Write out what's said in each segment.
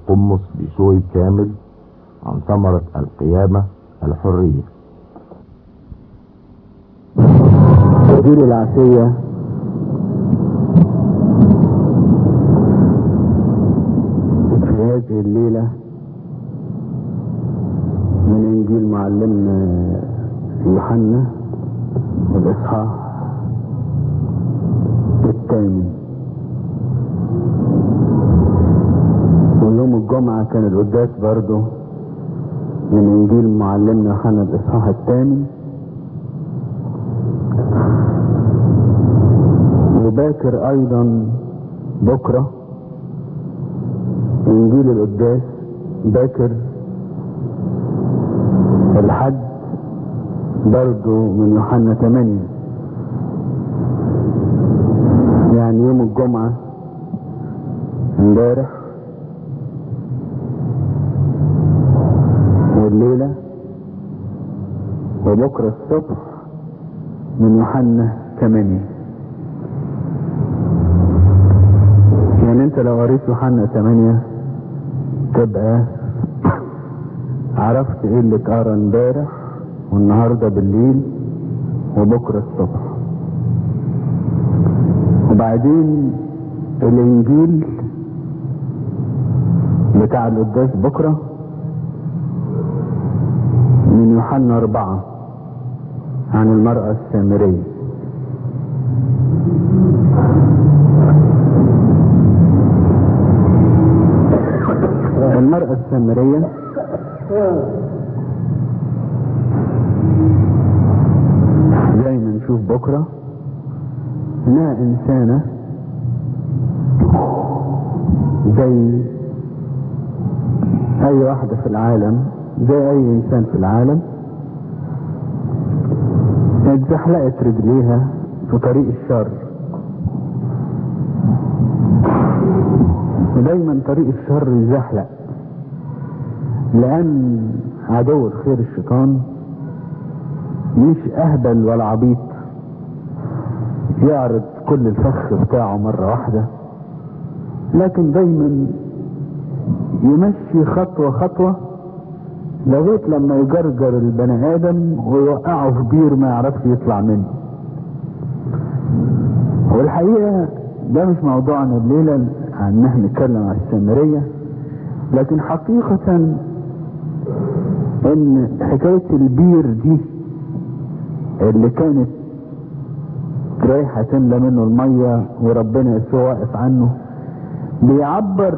القمص بشوي كامل عن ثمرة القيامة الحرية تدير العشية في هذه الليلة من إنجيل معلمنا يوحنا الإصحاح الثامن ويوم الجمعة كان القداس برضه من إنجيل معلمنا يوحنا الإصحاح الثامن وباكر ايضا بكرة انجيل القداس باكر الحد برضو من يوحنا 8 يعني يوم الجمعة امبارح والليلة وبكرة الصبح من يوحنا 8 يعني انت لو قريت يوحنا 8 تبقى عرفت ايه اللي اتقرا امبارح والنهارده بالليل وبكره الصبح وبعدين الانجيل بتاع القداس بكره من يوحنا أربعة عن المرأة السامرية المرأة السامرية زي ما نشوف بكرة انها انسانة زي اي واحدة في العالم زي اي انسان في العالم اتزحلقت رجليها في طريق الشر ودايما طريق الشر يزحلق لان عدو الخير الشيطان مش اهبل ولا عبيط يعرض كل الفخ بتاعه مرة واحدة لكن دايما يمشي خطوة خطوة لغاية لما يجرجر البني ادم ويوقعه في بير ما يعرفش يطلع منه والحقيقة ده مش موضوعنا الليلة عن احنا نتكلم عن السامرية لكن حقيقة ان حكاية البير دي اللي كانت رايحة تملى منه المية وربنا يسوع واقف عنه بيعبر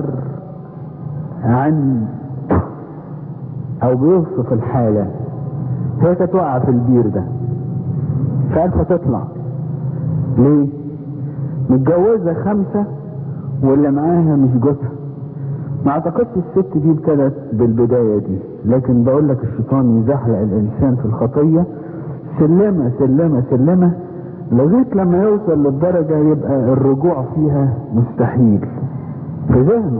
عن او بيوصف الحالة هي كانت واقعة في البير ده مش عارفة تطلع ليه متجوزة خمسة واللي معاها مش جوزها ما اعتقدش الست دي ابتدت بالبداية دي لكن بقول لك الشيطان يزحلق الانسان في الخطية سلمة سلمة سلمة لغاية لما يوصل للدرجة يبقى الرجوع فيها مستحيل في ذهنه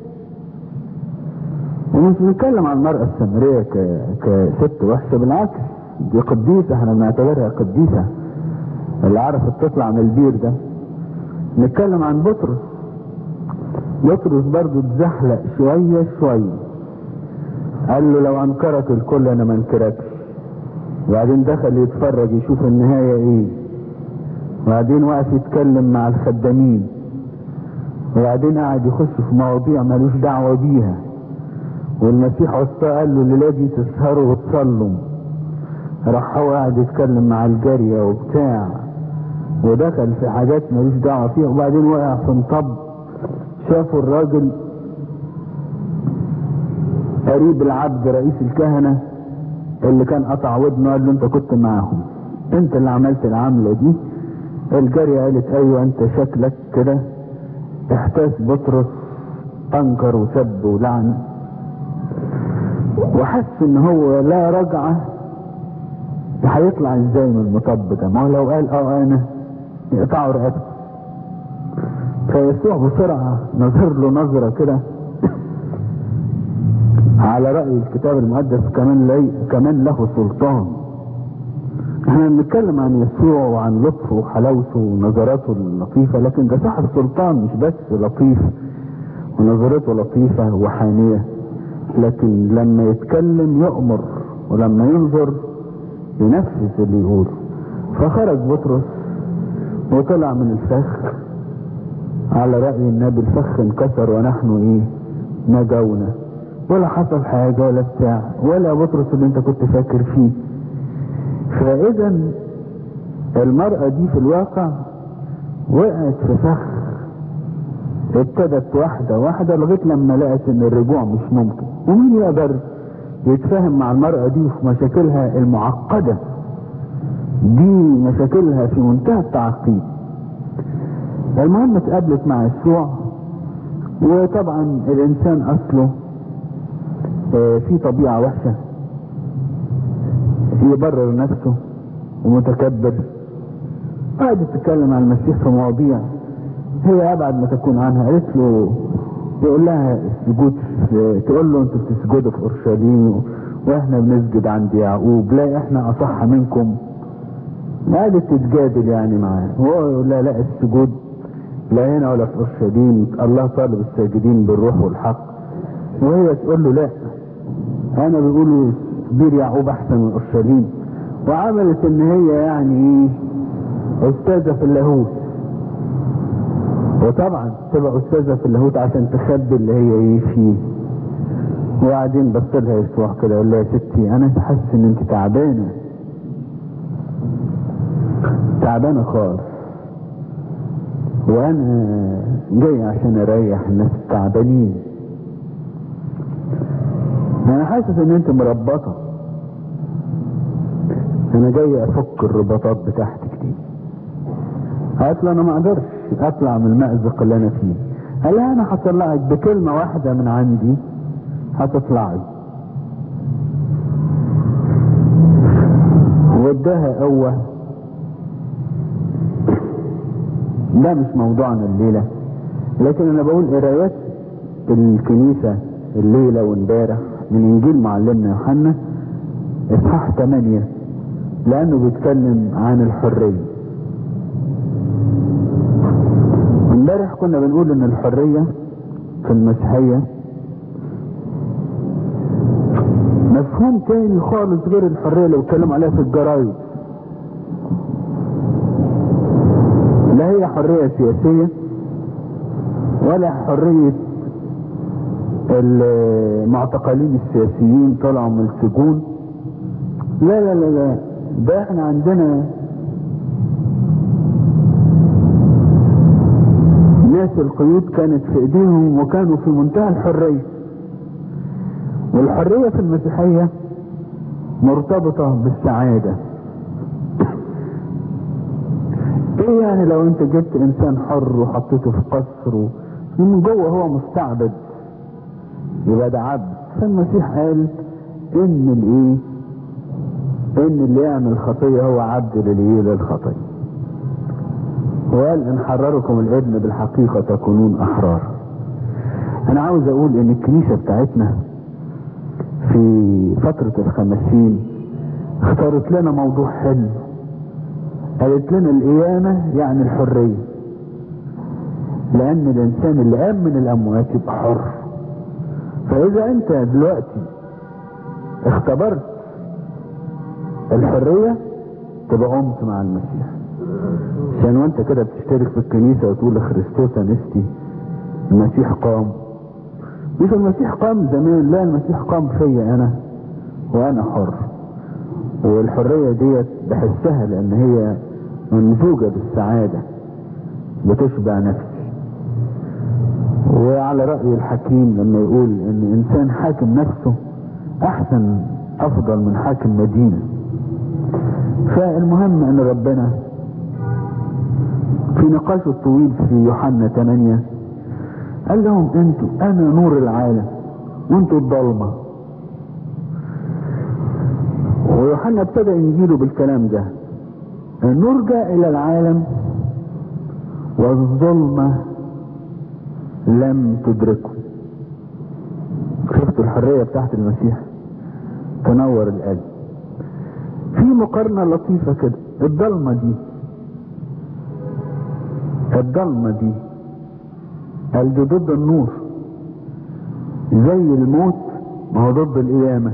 ومش بنتكلم عن المرأة السامرية ك... كست وحشة بالعكس دي قديسة احنا بنعتبرها قديسة اللي عرفت تطلع من البير ده نتكلم عن بطرس بطرس برضه اتزحلق شوية شوية قال له لو انكرك الكل انا ما انكركش وبعدين دخل يتفرج يشوف النهاية ايه وبعدين وقف يتكلم مع الخدامين وبعدين قعد يخش في مواضيع ملوش دعوة بيها والمسيح وسطاه قال له الليلة دي تسهروا وتصلوا راح هو قاعد يتكلم مع الجارية وبتاع ودخل في حاجات ملوش دعوة فيها وبعدين وقع في مطب شافوا الراجل قريب العبد رئيس الكهنة اللي كان قطع ودنه قال له انت كنت معاهم انت اللي عملت العملة دي الجارية قالت ايوه انت شكلك كده احتاس بطرس انكر وسب ولعن وحس ان هو لا رجعة هيطلع ازاي من المطب ده ما هو لو قال اه انا يقطعوا رقبته فيسوع بسرعة نظر له نظرة كده على رأي الكتاب المقدس كمان لي كمان له سلطان احنا بنتكلم عن يسوع وعن لطفه وحلاوته ونظراته اللطيفة لكن ده صاحب سلطان مش بس لطيف ونظرته لطيفة وحانية لكن لما يتكلم يؤمر ولما ينظر ينفذ اللي يقوله فخرج بطرس وطلع من الفخ على رأي النبي الفخ انكسر ونحن ايه نجونا ولا حصل حاجة ولا بتاع ولا بطرس اللي انت كنت فاكر فيه فاذا المرأة دي في الواقع وقعت في فخ ابتدت واحدة واحدة لغاية لما لقت ان الرجوع مش ممكن ومين يقدر يتفاهم مع المرأة دي في مشاكلها المعقدة دي مشاكلها في منتهى التعقيد المهم اتقابلت مع يسوع وطبعا الانسان اصله آه، في طبيعة وحشة يبرر نفسه ومتكبر قعدت تتكلم عن المسيح في مواضيع هي ابعد ما تكون عنها قالت له يقول لها السجود في تقول له انتوا بتسجدوا في اورشليم واحنا بنسجد عند يعقوب لا احنا اصح منكم قعدت تتجادل يعني معاه هو يقول لها لا السجود لا هنا ولا في اورشليم الله طالب الساجدين بالروح والحق وهي تقول له لا انا بيقولوا بير يعقوب احسن من اورشليم وعملت ان هي يعني ايه استاذه في اللاهوت وطبعا تبقى استاذه في اللاهوت عشان تخبي اللي هي ايه فيه وبعدين بص لها يسوع كده يقول لها يا ستي انا حاسس ان انت تعبانه تعبانه خالص وانا جاي عشان اريح الناس التعبانين انا حاسس ان انت مربطه انا جاي افك الرباطات بتاعتك دي قالت له انا ما اقدرش اطلع من المأزق اللي انا فيه قال لها انا هطلعك بكلمه واحده من عندي هتطلعي واداها قوه ده مش موضوعنا الليله لكن انا بقول قرايات الكنيسه الليله وامبارح من انجيل معلمنا يوحنا اصحاح 8 لانه بيتكلم عن الحريه امبارح كنا بنقول ان الحريه في المسيحيه مفهوم تاني خالص غير الحريه اللي بيتكلم عليها في الجرايد لا هي حريه سياسيه ولا حريه المعتقلين السياسيين طلعوا من السجون لا لا لا لا ده احنا عندنا ناس القيود كانت في ايديهم وكانوا في منتهى الحرية والحرية في المسيحية مرتبطة بالسعادة ايه يعني لو انت جبت انسان حر وحطيته في قصر ومن جوه هو مستعبد يبقى ده عبد فالمسيح قال ان الايه ان اللي يعمل خطية هو عبد للايه للخطية وقال ان حرركم الابن بالحقيقة تكونون احرار انا عاوز اقول ان الكنيسة بتاعتنا في فترة الخمسين اختارت لنا موضوع حلو قالت لنا القيامة يعني الحرية لان الانسان اللي قام من الاموات يبقى حر فاذا انت دلوقتي اختبرت الحرية تبقى قمت مع المسيح عشان وانت كده بتشترك في الكنيسة وتقول خريستوس انستي المسيح قام مش المسيح قام زمان لا المسيح قام فيا انا وانا حر والحرية ديت بحسها لان هي ممزوجة بالسعادة بتشبع نفسي وعلى رأي الحكيم لما يقول ان انسان حاكم نفسه احسن افضل من حاكم مدينة فالمهم ان ربنا في نقاشه الطويل في يوحنا 8 قال لهم انتوا انا نور العالم وانتوا الضلمة ويوحنا ابتدى انجيله بالكلام ده النور جاء الى العالم والظلمة لم تدركه شفتوا الحرية بتاعت المسيح تنور القلب في مقارنة لطيفة كده الضلمة دي الضلمة دي قال دي ضد النور زي الموت ما هو ضد القيامة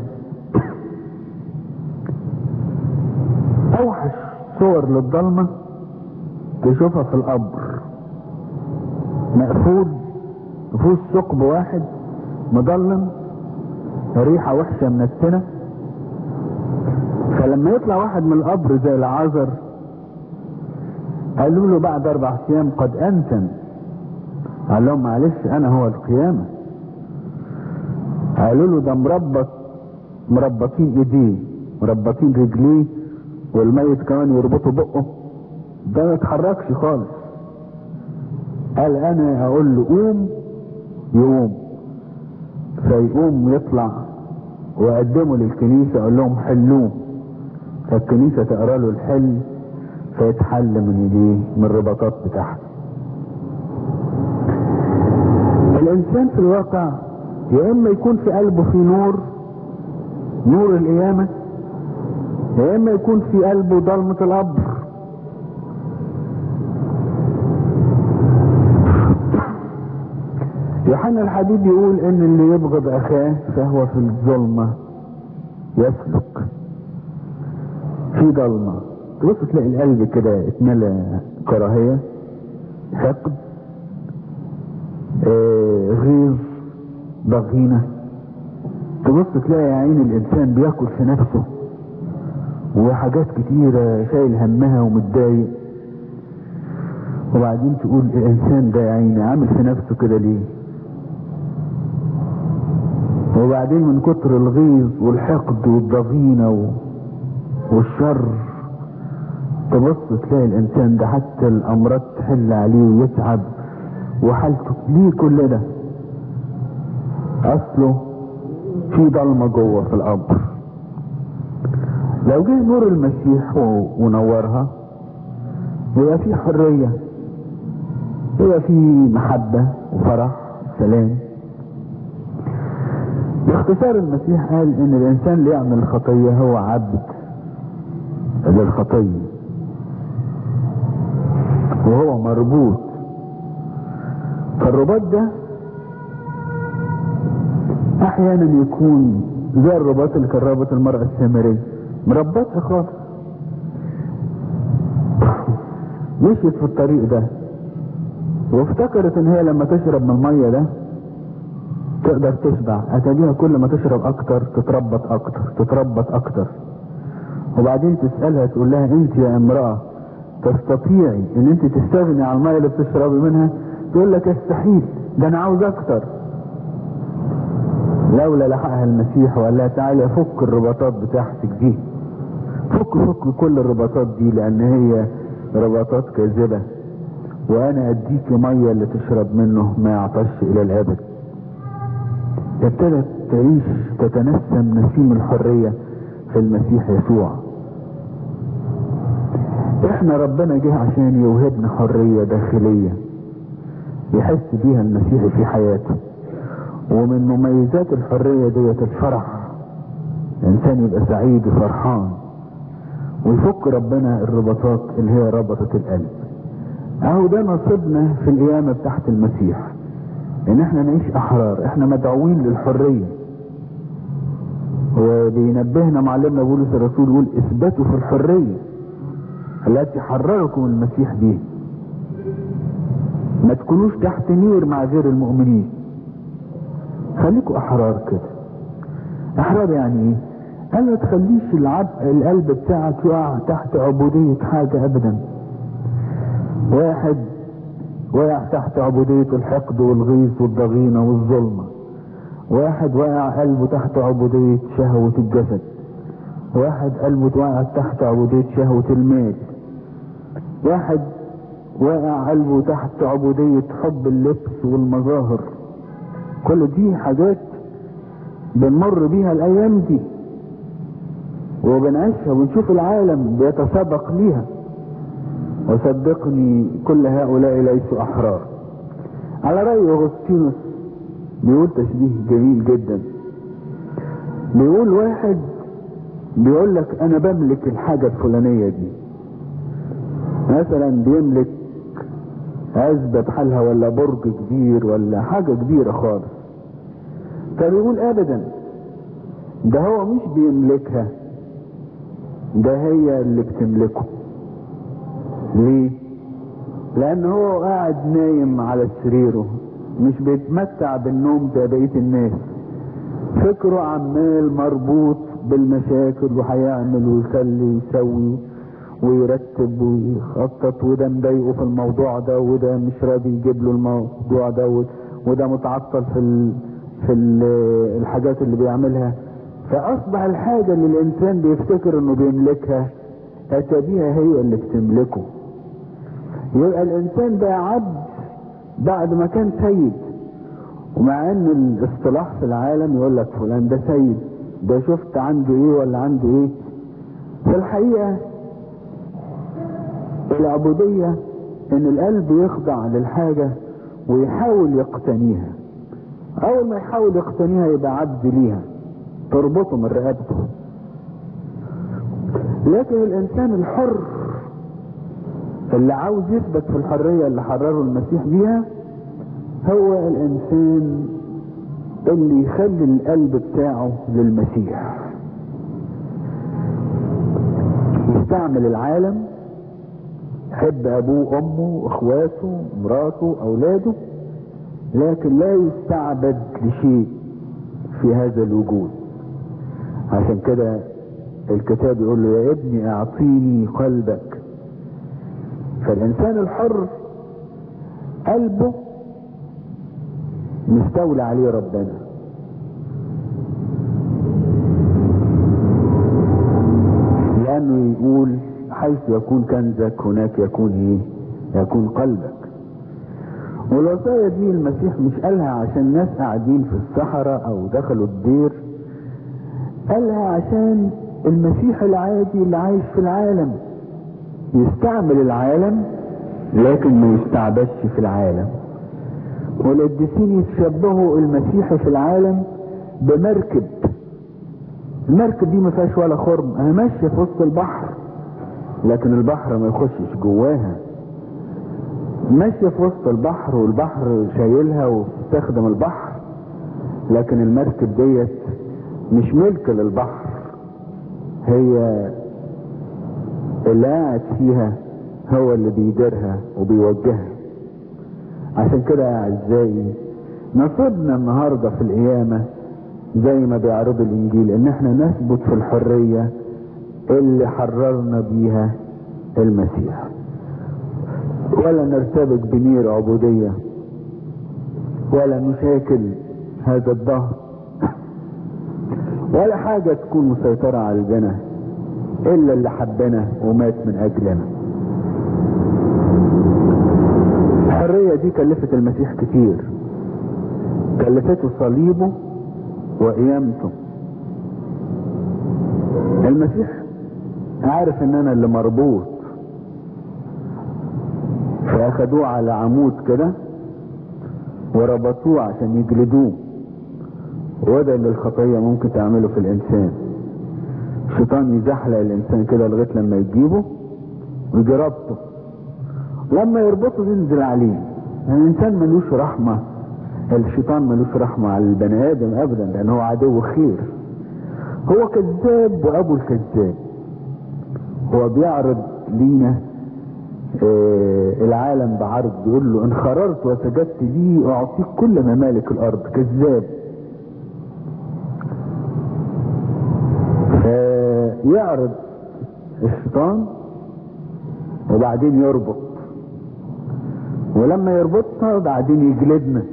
اوحش صور للضلمة تشوفها في القبر مقفول مفيهوش ثقب واحد مضلم ريحة وحشة منتنة فلما يطلع واحد من القبر زي العازر قالوا له بعد اربع ايام قد انتن قال لهم معلش انا هو القيامة قالوا له ده مربط مربطين ايديه مربطين رجليه والميت كمان يربطوا بقه ده ما يتحركش خالص قال انا اقول له قوم يقوم فيقوم ويطلع ويقدمه للكنيسة اقول لهم حلوه فالكنيسة تقرا له الحل فيتحل من ايديه من الرباطات بتاعته الانسان في الواقع يا اما يكون في قلبه في نور نور القيامة يا اما يكون في قلبه ضلمة القبر يوحنا الحبيب يقول ان اللي يبغض اخاه فهو في الظلمة يسلك في ضلمة تبص تلاقي القلب كده اتملى كراهية حقد آه غيظ ضغينة تبص تلاقي يا عين الانسان بياكل في نفسه وحاجات كتيرة شايل همها ومتضايق وبعدين تقول الانسان ده يا عيني عامل في نفسه كده ليه وبعدين من كتر الغيظ والحقد والضغينة و... والشر تبص تلاقي الانسان ده حتى الامراض تحل عليه ويتعب وحالته ليه كل ده اصله في ضلمة جوه في القبر لو جه نور المسيح و... ونورها يبقى في حرية يبقى في محبة وفرح وسلام باختصار المسيح قال ان الانسان اللي يعمل الخطية هو عبد للخطية وهو مربوط فالرباط ده احيانا يكون زي الرباط اللي كان رابط المرأة السامرية مربطها خالص مشيت في الطريق ده وافتكرت ان هي لما تشرب من المية ده تقدر تشبع اتاريها كل ما تشرب اكتر تتربط اكتر تتربط اكتر وبعدين تسألها تقول لها انت يا امرأة تستطيعي ان انت تستغني عن المية اللي بتشربي منها تقول لك يستحيل ده انا عاوز اكتر لولا لحقها المسيح وقال لها تعالي فك الرباطات بتاعتك دي فك فك كل الرباطات دي لان هي رباطات كاذبة وانا اديك مية اللي تشرب منه ما يعطش الى الابد ابتدت تعيش تتنسم نسيم الحرية في المسيح يسوع احنا ربنا جه عشان يوهبنا حرية داخلية يحس بيها المسيح في حياته ومن مميزات الحرية ديت الفرح الانسان يبقى سعيد وفرحان ويفك ربنا الرباطات اللي هي ربطت القلب اهو ده نصيبنا في القيامة بتاعت المسيح ان احنا نعيش احرار احنا مدعوين للحرية وبينبهنا معلمنا بولس الرسول يقول اثبتوا في الحرية التي حرركم المسيح بيها ما تكونوش تحت نير مع غير المؤمنين خليكوا احرار كده احرار يعني ايه قال ما تخليش العب القلب بتاعك يقع تحت عبودية حاجة ابدا واحد وقع تحت عبودية الحقد والغيظ والضغينة والظلمة واحد وقع قلبه تحت عبودية شهوة الجسد واحد قلبه وقع تحت عبودية شهوة المال واحد وقع قلبه تحت عبودية حب اللبس والمظاهر كل دي حاجات بنمر بيها الايام دي وبنعيشها ونشوف العالم بيتسابق ليها وصدقني كل هؤلاء ليسوا احرار على رأي اغسطينوس بيقول تشبيه جميل جدا بيقول واحد بيقول لك انا بملك الحاجة الفلانية دي مثلا بيملك عزبة بحالها ولا برج كبير ولا حاجة كبيرة خالص فبيقول ابدا ده هو مش بيملكها ده هي اللي بتملكه ليه لان هو قاعد نايم على سريره مش بيتمتع بالنوم زي بقيه الناس فكره عمال مربوط بالمشاكل وهيعمل ويخلي ويسوي ويرتب ويخطط وده مضايقه في الموضوع ده وده مش راضي يجيب له الموضوع ده وده متعطل في ال في ال الحاجات اللي بيعملها فاصبح الحاجة اللي الانسان بيفتكر انه بيملكها اتابيها هي اللي بتملكه يبقى الانسان ده عبد بعد ما كان سيد ومع ان الاصطلاح في العالم يقول لك فلان ده سيد ده شفت عنده ايه ولا عنده ايه في الحقيقة العبودية ان القلب يخضع للحاجة ويحاول يقتنيها اول ما يحاول يقتنيها يبقى عبد ليها تربطه من رقبته لكن الانسان الحر اللي عاوز يثبت في الحرية اللي حرره المسيح بيها هو الانسان اللي يخلي القلب بتاعه للمسيح يستعمل العالم يحب ابوه امه اخواته مراته اولاده لكن لا يستعبد لشيء في هذا الوجود عشان كده الكتاب يقول له يا ابني اعطيني قلبك فالانسان الحر قلبه مستولى عليه ربنا لانه يقول حيث يكون كنزك هناك يكون ايه يكون قلبك والوصايا دي المسيح مش قالها عشان ناس قاعدين في الصحراء او دخلوا الدير قالها عشان المسيح العادي اللي عايش في العالم يستعمل العالم لكن ما يستعبدش في العالم والقديسين يتشبهوا المسيح في العالم بمركب المركب دي ما فيهاش ولا خرم انا ماشيه في وسط البحر لكن البحر ما يخشش جواها ماشيه في وسط البحر والبحر شايلها وبتستخدم البحر لكن المركب ديت مش ملك للبحر هي اللي قاعد فيها هو اللي بيديرها وبيوجهها عشان كده يا اعزائي نصيبنا النهارده في القيامه زي ما بيعرض الانجيل ان احنا نثبت في الحريه اللي حررنا بيها المسيح ولا نرتبك بنير عبوديه ولا نشاكل هذا الظهر ولا حاجه تكون مسيطره على الجنة الا اللي حبنا ومات من اجلنا الحريه دي كلفت المسيح كتير كلفته صليبه وقيامته المسيح عارف ان انا اللي مربوط فاخدوه على عمود كده وربطوه عشان يجلدوه وده اللي الخطيه ممكن تعمله في الانسان الشيطان يزحلق الانسان كده لغايه لما يجيبه ويجي ربطه لما يربطه ينزل عليه يعني الانسان ملوش رحمه الشيطان ملوش رحمة على البني ادم ابدا لان هو عدو خير هو كذاب وابو الكذاب هو بيعرض لينا آه العالم بعرض بيقول له ان خررت وسجدت لي اعطيك كل ممالك الارض كذاب فيعرض الشيطان وبعدين يربط ولما يربطنا بعدين يجلدنا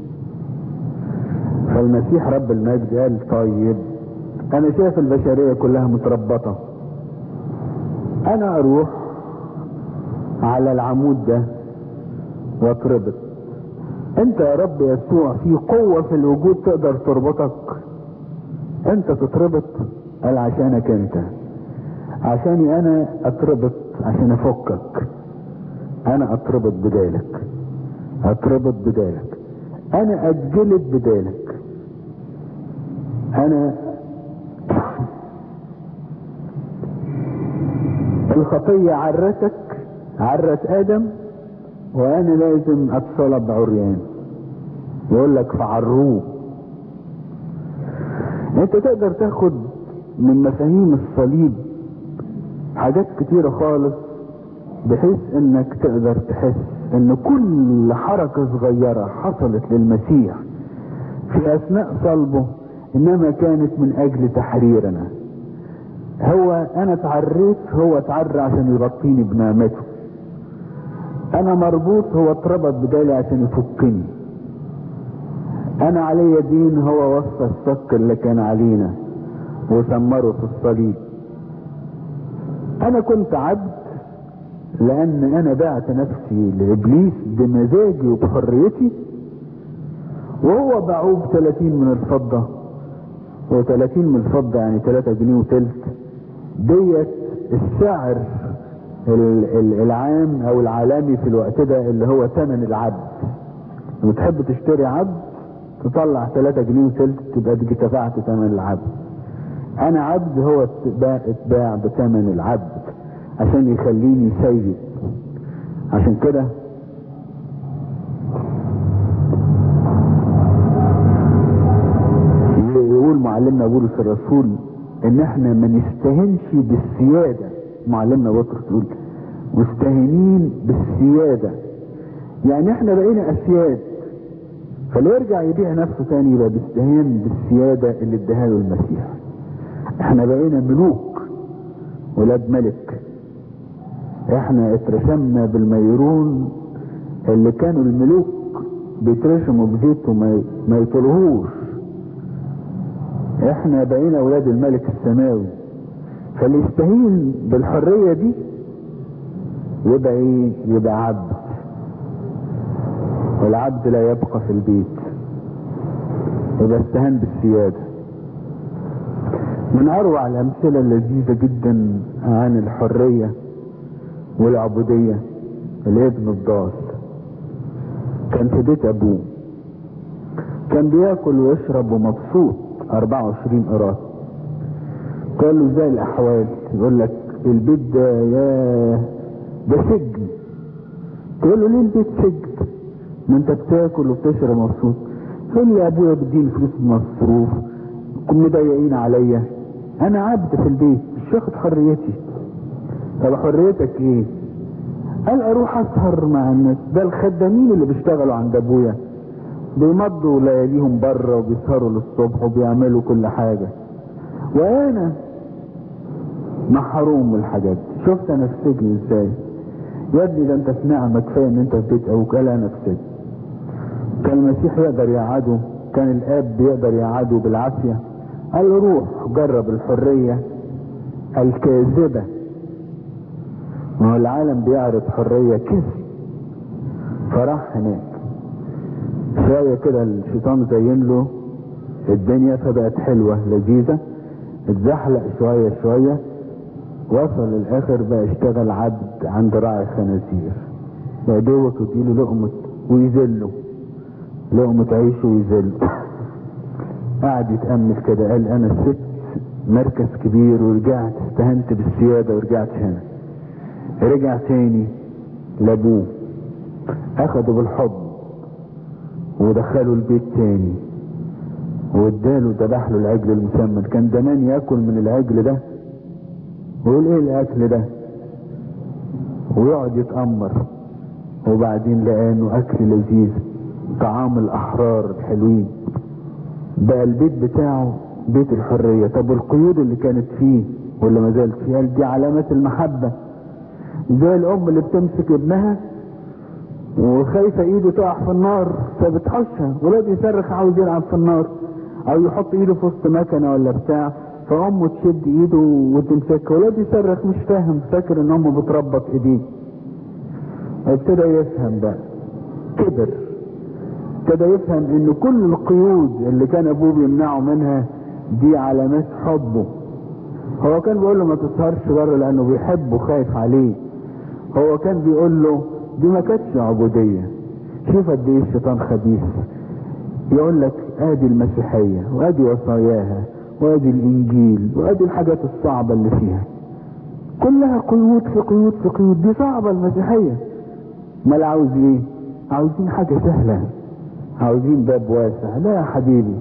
فالمسيح رب المجد قال طيب انا شايف البشرية كلها متربطة انا اروح على العمود ده واتربط انت يا رب يسوع في قوة في الوجود تقدر تربطك انت تتربط قال عشانك انت عشاني انا اتربط عشان افكك انا اتربط بدالك اتربط بدالك انا اتجلد بدالك انا الخطية عرتك عرت ادم وانا لازم اتصلب عريان يقول لك فعروه انت تقدر تاخد من مفاهيم الصليب حاجات كتيرة خالص بحيث انك تقدر تحس ان كل حركة صغيرة حصلت للمسيح في اثناء صلبه انما كانت من اجل تحريرنا هو انا اتعريت هو اتعرى عشان يغطيني بنعمته انا مربوط هو اتربط بدالي عشان يفكني انا علي دين هو وصى الصك اللي كان علينا وسمره في الصليب انا كنت عبد لان انا بعت نفسي لابليس بمزاجي وبحريتي وهو باعوه ب 30 من الفضه و30 من الفضه يعني 3 جنيه وتلت ديت السعر العام او العالمي في الوقت ده اللي هو ثمن العبد لما تحب تشتري عبد تطلع 3 جنيه وتلت تبقى دي دفعت ثمن العبد انا عبد هو اتباع بثمن العبد عشان يخليني سيد عشان كده يقول معلمنا بولس الرسول ان احنا ما نستهنش بالسيادة معلمنا بطرس يقول مستهينين بالسيادة يعني احنا بقينا اسياد فلو يرجع يبيع نفسه تاني يبقى بيستهين بالسيادة اللي اداها له المسيح احنا بقينا ملوك ولاد ملك احنا اترسمنا بالميرون اللي كانوا الملوك بيترسموا بزيت وما ما يطلهوش احنا بقينا اولاد الملك السماوي فاللي يستهين بالحرية دي يبقى ايه يبقى عبد والعبد لا يبقى في البيت يبقى استهان بالسيادة من اروع الامثلة اللذيذة جدا عن الحرية والعبودية الابن الضال كان في بيت ابوه كان بياكل ويشرب ومبسوط 24 قراط قال له ازاي الاحوال يقول لك البيت ده يا ده سجن تقول له ليه البيت سجن ما انت بتاكل وبتشرب مبسوط يقول لي ابويا بيديني فلوس مصروف كم مضايقين عليا انا عبد في البيت مش واخد حريتي طب حريتك ايه قال اروح اسهر مع الناس ده الخدامين اللي بيشتغلوا عند ابويا بيمضوا لياليهم بره وبيسهروا للصبح وبيعملوا كل حاجه وانا محروم من الحاجات دي شفت انا في سجن ازاي يا ابني ده انت في نعمه كفايه ان انت في بيت ابوك قال انا في سجن كان المسيح يقدر يقعده كان الاب بيقدر يقعده بالعافيه قال له روح جرب الحريه الكاذبه ما هو العالم بيعرض حريه كذب فراح هناك شويه كده الشيطان زين له الدنيا فبقت حلوه لذيذه اتزحلق شويه شويه وصل للاخر بقى اشتغل عبد عند راعي خنازير يا دوبك يديله لقمه ويذله لقمه عيش ويذله قعد يتامل كده قال انا الست مركز كبير ورجعت استهنت بالسياده ورجعت هنا رجع تاني لابوه اخده بالحضن ودخله البيت تاني واداله ذبح له العجل المسمن كان زمان ياكل من العجل ده ويقول ايه الاكل ده ويقعد يتامر وبعدين لقى انه اكل لذيذ طعام الاحرار الحلوين بقى البيت بتاعه بيت الحريه طب والقيود اللي كانت فيه واللي ما زالت فيه قال دي علامات المحبه زي الام اللي بتمسك ابنها وخايفه ايده تقع في النار فبتحشها ولاد يصرخ عاوز يلعب في النار او يحط ايده في وسط مكنه ولا بتاع فامه تشد ايده وتمسكه ولاد يصرخ مش فاهم فاكر ان امه بتربط ايديه ابتدى يفهم بقى كبر ابتدى يفهم ان كل القيود اللي كان ابوه بيمنعه منها دي علامات حبه هو كان بيقول له ما تسهرش بره لانه بيحبه خايف عليه هو كان بيقول له دي ما كانتش عبودية شوف قد ايه الشيطان خبيث يقول لك ادي المسيحية وادي وصاياها وادي الانجيل وادي الحاجات الصعبة اللي فيها كلها قيود في قيود في قيود دي صعبة المسيحية ما عاوز ايه عاوزين حاجة سهلة عاوزين باب واسع لا يا حبيبي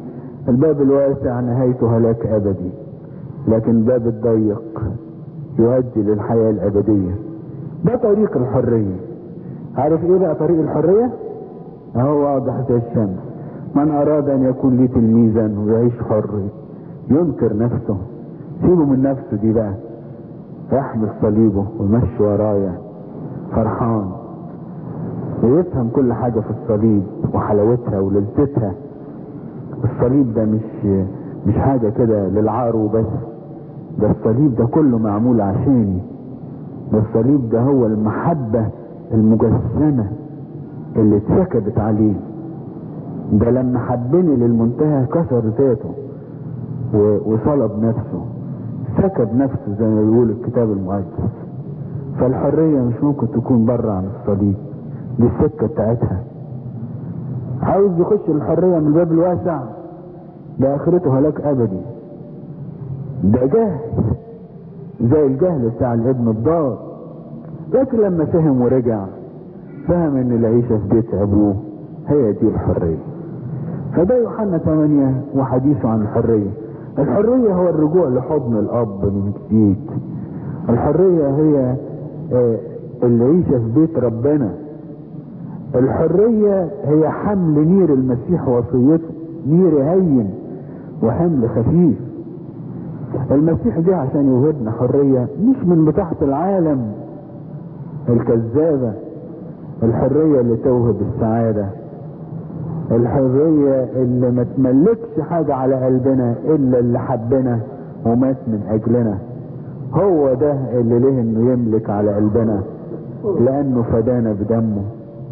الباب الواسع نهايته هلاك ابدي لكن الباب الضيق يؤدي للحياة الابدية ده طريق الحرية عارف ايه بقى طريق الحرية اهو واضح زي الشمس من اراد ان يكون لي تلميذا ويعيش حر ينكر نفسه سيبه من نفسه دي بقى يحمل صليبه ويمشي ورايا فرحان ويفهم كل حاجة في الصليب وحلاوتها ولذتها الصليب ده مش مش حاجة كده للعار وبس ده الصليب ده كله معمول عشاني ده الصليب ده هو المحبة المجسمة اللي اتسكبت عليه ده لما حبني للمنتهى كسر ذاته وصلب نفسه سكب نفسه زي ما بيقول الكتاب المقدس فالحرية مش ممكن تكون بره عن الصليب دي السكة بتاعتها عاوز يخش الحرية من الباب الواسع ده اخرته هلاك ابدي ده جهل زي الجهل بتاع الابن الضال لكن لما فهم ورجع فهم ان العيشة في بيت ابوه هي دي الحرية فده يوحنا 8 وحديثه عن الحرية الحرية هو الرجوع لحضن الاب من جديد الحرية هي العيشة في بيت ربنا الحرية هي حمل نير المسيح وصيته نير هين وحمل خفيف المسيح جه عشان يوهبنا حرية مش من بتاعة العالم الكذابة الحرية اللي توهب السعادة الحرية اللي ما تملكش حاجة على قلبنا الا اللي حبنا ومات من اجلنا هو ده اللي له انه يملك على قلبنا لانه فدانا بدمه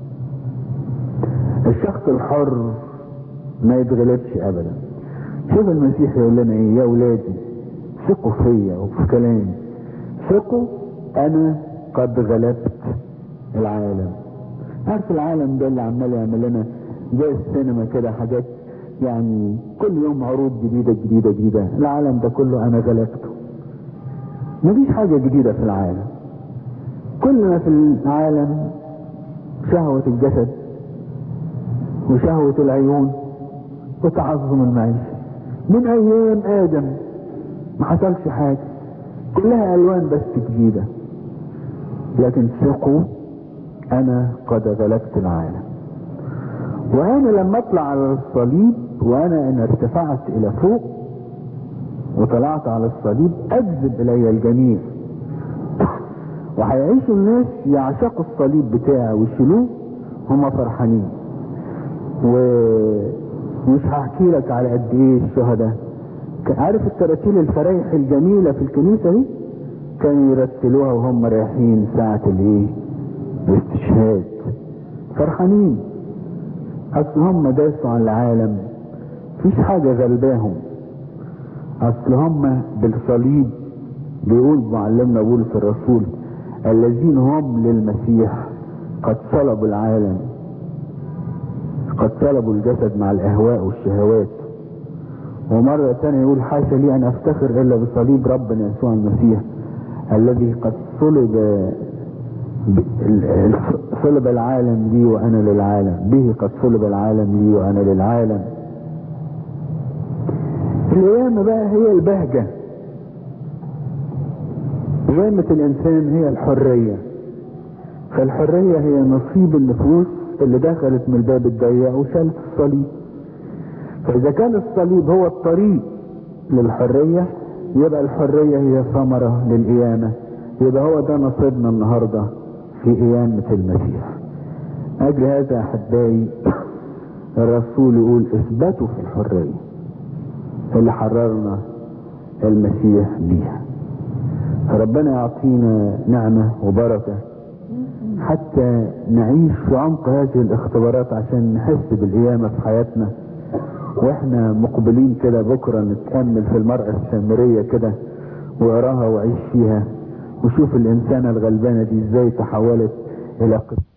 الشخص الحر ما يتغلبش ابدا شوف المسيح يقول لنا ايه يا ولادي ثقوا فيا وفي كلامي ثقوا انا قد غلبت العالم عارف العالم ده اللي عمال يعمل لنا زي السينما كده حاجات يعني كل يوم عروض جديدة جديدة جديدة العالم ده كله انا غلبته مفيش حاجة جديدة في العالم كل ما في العالم شهوة الجسد وشهوة العيون وتعظم المعيشة من ايام ادم ما حصلش حاجة كلها الوان بس جديدة لكن ثقوا انا قد غلبت العالم وانا لما اطلع على الصليب وانا ان ارتفعت الى فوق وطلعت على الصليب اجذب الي الجميع وهيعيشوا الناس يعشقوا الصليب بتاعي ويشيلوه هم فرحانين ومش هحكي لك على قد ايه الشهداء عارف التراتيل الفرايح الجميلة في الكنيسة دي كانوا يرتلوها وهم رايحين ساعة الايه الاستشهاد فرحانين اصل هم داسوا على العالم مفيش حاجة غلباهم اصل هم بالصليب بيقول معلمنا بولس الرسول الذين هم للمسيح قد صلبوا العالم قد صلبوا الجسد مع الاهواء والشهوات ومرة تانية يقول حاشا لي ان افتخر الا بصليب ربنا يسوع المسيح الذي قد صلب صلب العالم لي وانا للعالم به قد صلب العالم لي وانا للعالم القيامة بقى هي البهجة قيامة الانسان هي الحرية فالحرية هي نصيب النفوس اللي دخلت من الباب الضيق وشالت الصليب فاذا كان الصليب هو الطريق للحرية يبقى الحرية هي ثمرة للقيامة يبقى هو ده نصيبنا النهاردة في قيامة المسيح اجل هذا احبائي الرسول يقول اثبتوا في الحرية اللي حررنا المسيح بيها فربنا يعطينا نعمة وبركة حتى نعيش في عمق هذه الاختبارات عشان نحس بالقيامة في حياتنا واحنا مقبلين كده بكرة نتأمل في المرأة السامرية كده واقراها وعيش فيها وشوف الانسانة الغلبانة دي ازاي تحولت الى قصة